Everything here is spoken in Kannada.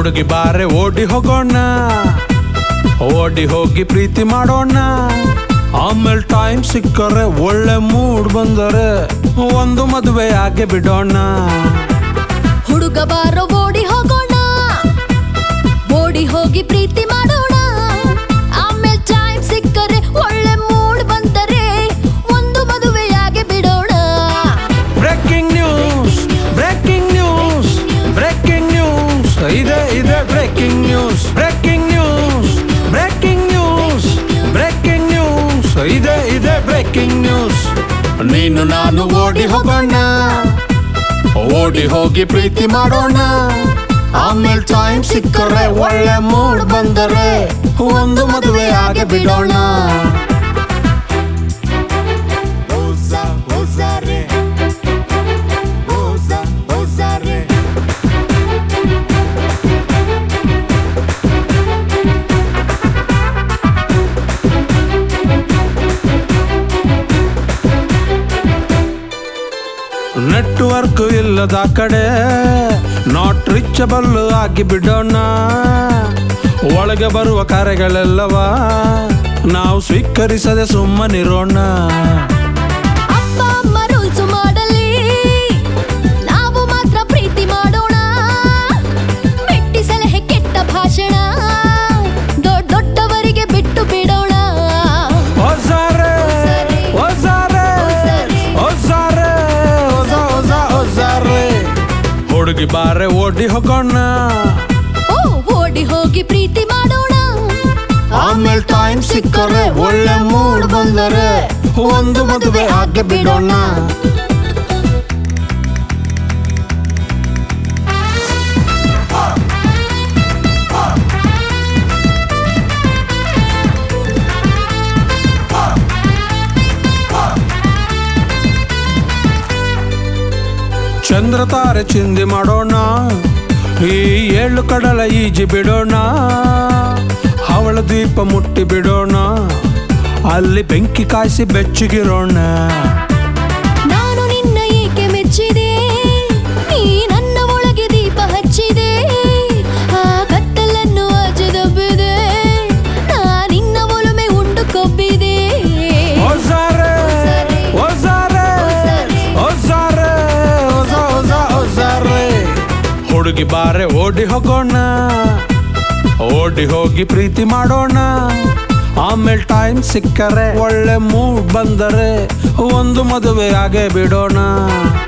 ಹುಡುಗಿ ಬಾರೆ ಓಡಿ ಹೋಗೋಣ ಓಡಿ ಹೋಗಿ ಪ್ರೀತಿ ಮಾಡೋಣ ಆಮೇಲೆ ಟೈಮ್ ಸಿಕ್ಕರೆ ಒಳ್ಳೆ ಮೂಡ್ ಬಂದರೆ ಒಂದು ಮದುವೆ ಆಗಿ ಬಿಡೋಣ ಹುಡುಗ ಬಾರೋ ಓಡಿ ಹೋಗೋಣ ಓಡಿ ಹೋಗಿ ಪ್ರೀತಿ ಮಾಡೋಣ ಆಮೇಲೆ ಟೈಮ್ ಸಿಕ್ಕರೆ ಒಳ್ಳೆ ಮೂಡ್ ಬಂದರೆ ಒಂದು ಮದುವೆಯಾಗಿ ಬಿಡೋಣ breaking news breaking news breaking news ಇದೆ ಇದೆ breaking news breaking news breaking news breaking news ಇದೆ ಇದೆ ಬ್ರೇಕಿಂಗ್ ನ್ಯೂಸ್ ನೀನು ನಾನು ಓಡಿ ಹೋಗೋಣ ಓಡಿ ಹೋಗಿ ಪ್ರೀತಿ ಮಾಡೋಣ ಆಮೇಲೆ ಟೈಮ್ ಸಿಕ್ಕರೆ ಒಳ್ಳೆ ಮೂಡ್ ಬಂದರೆ ಒಂದು ಮದುವೆ ಆಗಿ ಬಿಡೋಣ Osa, osare. Osa, osare. Network ಇಲ್ಲದ ಕಡೆ ನಾಟ್ ರಿಚಬಲ್ ಆಗಿ ಬಿಡೋಣ ಒಳಗೆ ಬರುವ ಕರೆಗಳೆಲ್ಲವ ನಾವು ಸ್ವೀಕರಿಸದೆ ಸುಮ್ಮನಿರೋಣ ಅಪ್ಪ ಅಮ್ಮ ರೂಲ್ಸ್ ಮಾಡಲಿ ನಾವು ಮಾತ್ರ ಪ್ರೀತಿ ಮಾಡೋಣ ಮೆಟ್ಟಿ ಸಲಹೆ ಕೆಟ್ಟ ಭಾಷಣ ದೊಡ್ಡ ದೊಡ್ಡವರಿಗೆ ಬಿಟ್ಟು ಬಿಡೋಣ ಹೊಸಾರೆ ಹೊಸಾರೆ ಹೊಸಾರೆ ಹೊಸ ಹೊಸ ಹೊಸಾರೆ ಹುಡುಗಿ ಬಾರೆ ಓಡಿ ಹೋಗೋಣ ಓ ಓಡಿ ಹೋಗಿ ಪ್ರೀತಿ ಮಾಡೋಣ ಆಮೇಲೆ ಟೈಮ್ ಸಿಕ್ಕರೆ ಒಳ್ಳೆ ಮೂಡ್ ಬಂದರೆ ಒಂದು ಮದುವೆ ಆಗಿ ಬಿಡೋಣ ಚಂದ್ರ ತಾರೆ ಚಿಂದಿ ಮಾಡೋಣ ಈ ಏಳು ಕಡಲ ಈಜಿ ಬಿಡೋಣ ಹವಳ ದೀಪ ಮುಟ್ಟಿ ಬಿಡೋಣ ಅಲ್ಲಿ ಬೆಂಕಿ ಕಾಯಿಸಿ ಬೆಚ್ಚಗಿರೋಣ ನಾನು ನಿನ್ನ ಏಕೆ ಮೆಚ್ಚಿದೆ ನೀ ನನ್ನ ಒಳಗೆ ದೀಪ ಹಚ್ಚಿದೆ ಆ ಕತ್ತಲನ್ನು ಅಜದಬ್ಬಿದೆ ನಾ ನಿನ್ನ ಒಲುಮೆ ಉಂಡು ಕೊಬ್ಬಿದೆ ಹೊಸಾರೆ ಹೊಸಾರೆ ಹೊಸಾರೆ ಹೊಸ ಹೊಸ ಹೊಸಾರೆ ಹುಡುಗಿ ಬಾರೆ ಓಡಿ ಹೋಗೋಣ ಓಡಿ ಹೋಗಿ ಪ್ರೀತಿ ಮಾಡೋಣ ಆಮೇಲೆ ಟೈಮ್ ಸಿಕ್ಕರೆ ಒಳ್ಳೆ ಮೂಡ್ ಬಂದರೆ ಒಂದು ಮದುವೆ ಆಗೇ ಬಿಡೋಣ